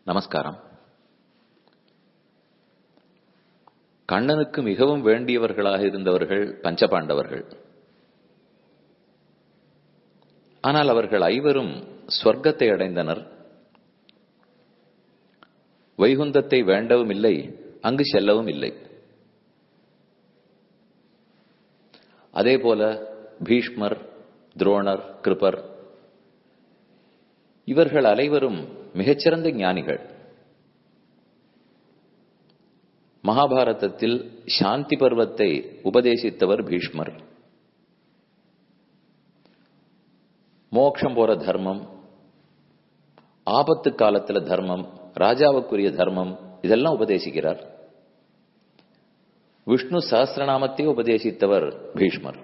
நமஸ்காரம் கண்ணனுக்கு மிகவும் வேண்டியவர்களாக இருந்தவர்கள் பஞ்சபாண்டவர்கள் ஆனால் அவர்கள் ஐவரும் ஸ்வர்க்கத்தை அடைந்தனர் வைகுந்தத்தை வேண்டவும் இல்லை அங்கு செல்லவும் இல்லை அதே போல பீஷ்மர் துரோணர் கிருபர் இவர்கள் அனைவரும் மிகச்சிறந்த ஞானிகள் மகாபாரதத்தில் சாந்தி பர்வத்தை உபதேசித்தவர் பீஷ்மர் மோட்சம் போற தர்மம் ஆபத்து காலத்துல தர்மம் ராஜாவுக்குரிய தர்மம் இதெல்லாம் உபதேசிக்கிறார் விஷ்ணு சஹசிரநாமத்தை உபதேசித்தவர் பீஷ்மர்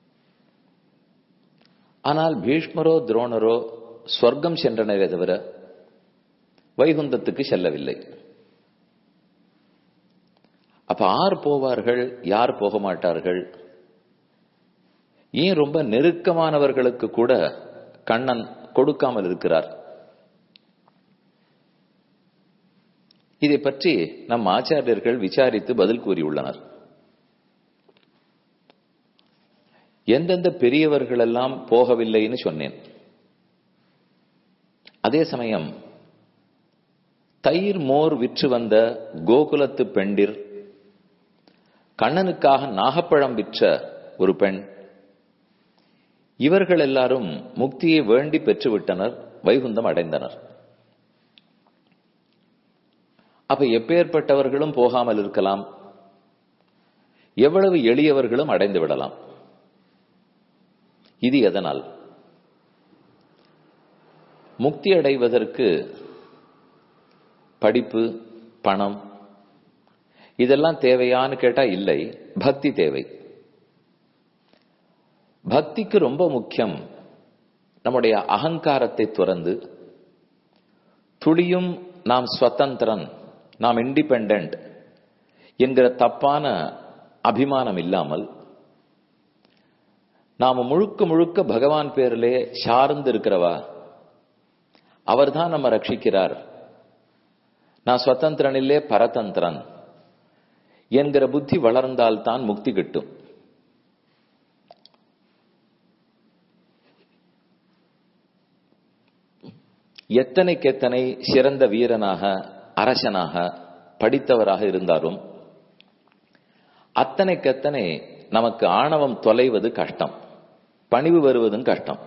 ஆனால் பீஷ்மரோ துரோணரோ ஸ்வர்க்கம் சென்றனரே தவிர வைகுந்தத்துக்கு செல்லவில்லை அப்ப ஆர் போவார்கள் யார் போக மாட்டார்கள் ஏன் ரொம்ப நெருக்கமானவர்களுக்கு கூட கண்ணன் கொடுக்காமல் இருக்கிறார் இதை பற்றி நம் ஆச்சாரியர்கள் விசாரித்து பதில் கூறியுள்ளனர் எந்தெந்த பெரியவர்கள் எல்லாம் போகவில்லைன்னு சொன்னேன் அதே சமயம் தயிர் மோர் விற்று வந்த கோகுலத்து பெண்டிர் கண்ணனுக்காக நாகப்பழம் விற்ற ஒரு பெண் இவர்கள் எல்லாரும் முக்தியை வேண்டி பெற்றுவிட்டனர் வைகுந்தம் அடைந்தனர் அப்ப எப்பேற்பட்டவர்களும் போகாமல் இருக்கலாம் எவ்வளவு எளியவர்களும் அடைந்து விடலாம் இது எதனால் முக்தி அடைவதற்கு படிப்பு பணம் இதெல்லாம் தேவையான்னு கேட்டா இல்லை பக்தி தேவை பக்திக்கு ரொம்ப முக்கியம் நம்முடைய அகங்காரத்தை துறந்து துளியும் நாம் ஸ்வதந்திரன் நாம் இண்டிபெண்ட் என்கிற தப்பான அபிமானம் இல்லாமல் நாம முழுக்க முழுக்க பகவான் பேரிலே சார்ந்து இருக்கிறவா அவர்தான் நம்ம ரட்சிக்கிறார் நான் ஸ்வதந்திரன் இல்லே பரதந்திரன் என்கிற புத்தி வளர்ந்தால்தான் முக்தி கிட்டும் எத்தனைக்கெத்தனை சிறந்த வீரனாக அரசனாக படித்தவராக இருந்தாலும் அத்தனைக்கத்தனை நமக்கு ஆணவம் தொலைவது கஷ்டம் பணிவு வருவதும் கஷ்டம்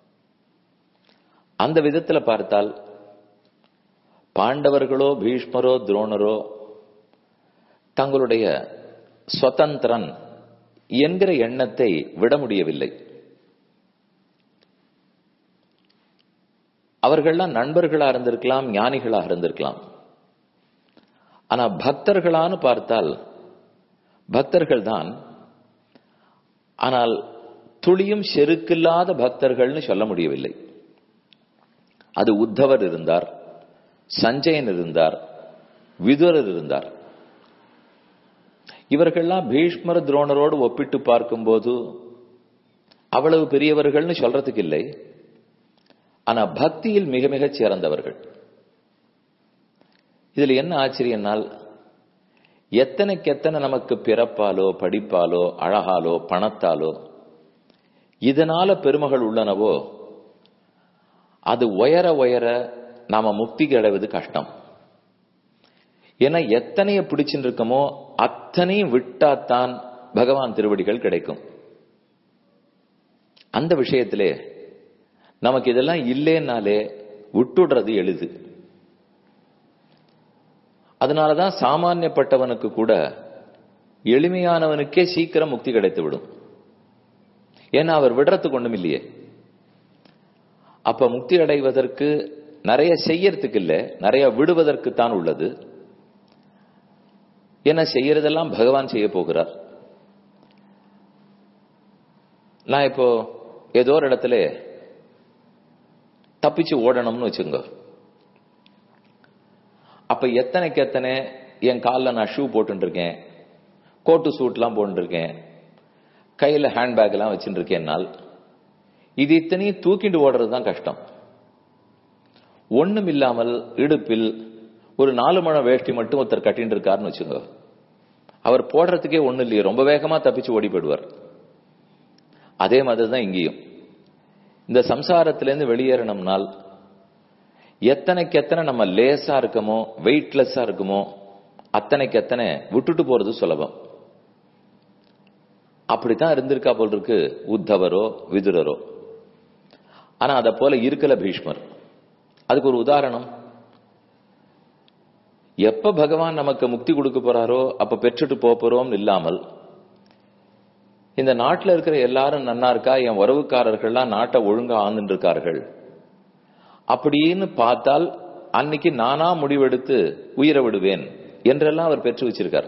அந்த விதத்துல பார்த்தால் பாண்டவர்களோ பீஷ்மரோ துரோணரோ தங்களுடைய சுதந்திரன் என்கிற எண்ணத்தை விட முடியவில்லை அவர்கள்லாம் நண்பர்களா இருந்திருக்கலாம் ஞானிகளாக இருந்திருக்கலாம் ஆனா பக்தர்களான்னு பார்த்தால் பக்தர்கள் தான் ஆனால் துளியும் செருக்கில்லாத பக்தர்கள்னு சொல்ல முடியவில்லை அது உத்தவர் இருந்தார் சஞ்சயன் இருந்தார் விதுரர் இருந்தார் இவர்கள்லாம் பீஷ்மர் துரோணரோடு ஒப்பிட்டு பார்க்கும்போது அவ்வளவு பெரியவர்கள்னு சொல்றதுக்கு இல்லை ஆனா பக்தியில் மிக மிக சிறந்தவர்கள் இதுல என்ன ஆச்சரியம்னால் எத்தனைக்கு எத்தனை நமக்கு பிறப்பாலோ படிப்பாலோ அழகாலோ பணத்தாலோ இதனால பெருமகள் உள்ளனவோ அது உயர உயர நாம முக்திக்கு அடைவது கஷ்டம் ஏன்னா எத்தனைய பிடிச்சுட்டு இருக்கமோ அத்தனையும் விட்டாத்தான் பகவான் திருவடிகள் கிடைக்கும் அந்த விஷயத்திலே நமக்கு இதெல்லாம் இல்லைன்னாலே விட்டுடுறது எளிது அதனாலதான் சாமானியப்பட்டவனுக்கு கூட எளிமையானவனுக்கே சீக்கிரம் முக்தி கிடைத்து விடும் ஏன்னா அவர் விடுறதுக்கு ஒண்ணும் இல்லையே அப்ப முக்தி அடைவதற்கு நிறைய செய்யறதுக்கு இல்லை நிறைய விடுவதற்கு தான் உள்ளது ஏன்னா செய்யறதெல்லாம் பகவான் செய்ய போகிறார் நான் இப்போ ஏதோ ஒரு இடத்துல தப்பிச்சு ஓடணும்னு வச்சுங்க அப்ப எத்தனைக்கு எத்தனை என் காலில் நான் ஷூ போட்டு இருக்கேன் கோட்டு சூட்லாம் போட்டுருக்கேன் கையில ஹேண்ட்பேக் எல்லாம் வச்சுட்டு இருக்கேன்னால் இது இத்தனையும் தூக்கிட்டு ஓடுறது தான் கஷ்டம் ஒண்ணும் இல்லாமல் இடுப்பில் ஒரு நாலு மண வேஷ்டி மட்டும் ஒருத்தர் கட்டின்னு இருக்காருன்னு வச்சுங்க அவர் போடுறதுக்கே ஒண்ணு இல்லையே ரொம்ப வேகமா தப்பிச்சு ஓடி போயிடுவார் அதே மாதிரி தான் இங்கேயும் இந்த சம்சாரத்திலேருந்து வெளியேறணும்னால் எத்தனைக்கு எத்தனை நம்ம லேசா இருக்கமோ வெயிட்லெஸ்ஸா இருக்குமோ அத்தனைக்கு எத்தனை விட்டுட்டு போறது சுலபம் அப்படித்தான் இருந்திருக்கா போல் இருக்கு உத்தவரோ விதுரரோ ஆனா அத போல இருக்கல பீஷ்மர் அதுக்கு ஒரு உதாரணம் எப்ப பகவான் நமக்கு முக்தி கொடுக்க போறாரோ அப்ப பெற்றுட்டு போக போறோம் இல்லாமல் இந்த நாட்டில் இருக்கிற எல்லாரும் நன்னா இருக்கா என் உறவுக்காரர்கள்லாம் நாட்டை ஒழுங்கா ஆந்துட்டு இருக்கார்கள் அப்படின்னு பார்த்தால் அன்னைக்கு நானா முடிவெடுத்து உயிரை விடுவேன் என்றெல்லாம் அவர் பெற்று வச்சிருக்கார்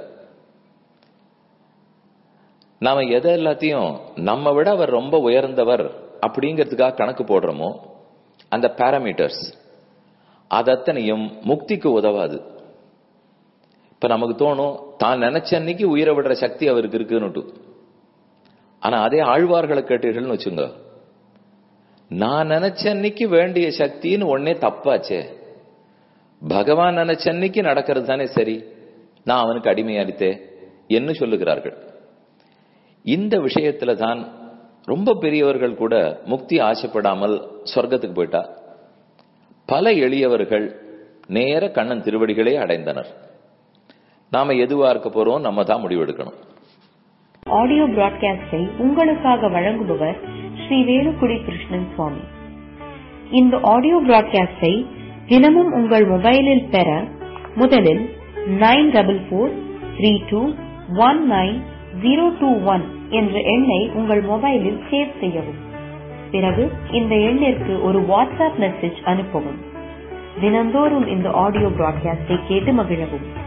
நாம எதை எல்லாத்தையும் நம்ம விட அவர் ரொம்ப உயர்ந்தவர் அப்படிங்கிறதுக்காக கணக்கு போடுறோமோ அந்த பாராமீட்டர்ஸ் அதத்தனையும் முக்திக்கு உதவாது இப்ப நமக்கு தோணும் தான் நினைச்ச அன்னைக்கு உயிரை விடுற சக்தி அவருக்கு இருக்குன்னுட்டு ஆனா அதே ஆழ்வார்களை கேட்டீர்கள்னு வச்சுங்க நான் நினைச்ச அன்னைக்கு வேண்டிய சக்தின்னு ஒன்னே தப்பாச்சே பகவான் நினைச்ச அன்னைக்கு நடக்கிறது தானே சரி நான் அவனுக்கு அடிமையாடித்தே என்று சொல்லுகிறார்கள் இந்த விஷயத்துல தான் ரொம்ப பெரியவர்கள் கூட முக்தி ஆசைப்படாமல் சொர்க்கத்துக்கு போயிட்டா பல எளியவர்கள் நேர கண்ணன் திருவடிகளே அடைந்தனர் நாம எதுவா இருக்க போறோம் நம்ம தான் முடிவெடுக்கணும் ஆடியோ பிராட்காஸ்டை உங்களுக்காக வழங்குபவர் ஸ்ரீ வேலுக்குடி கிருஷ்ணன் சுவாமி இந்த ஆடியோ பிராட்காஸ்டை தினமும் உங்கள் மொபைலில் பெற முதலில் nine double four three two one nine zero two one என்ற எண்ணை உங்கள் மொபைலில் சேவ் செய்யவும் பிறகு இந்த எண்ணிற்கு ஒரு வாட்ஸ்அப் மெசேஜ் அனுப்பவும் தினந்தோறும் இந்த ஆடியோ பிராட்காஸ்டை கேட்டு மகிழவும்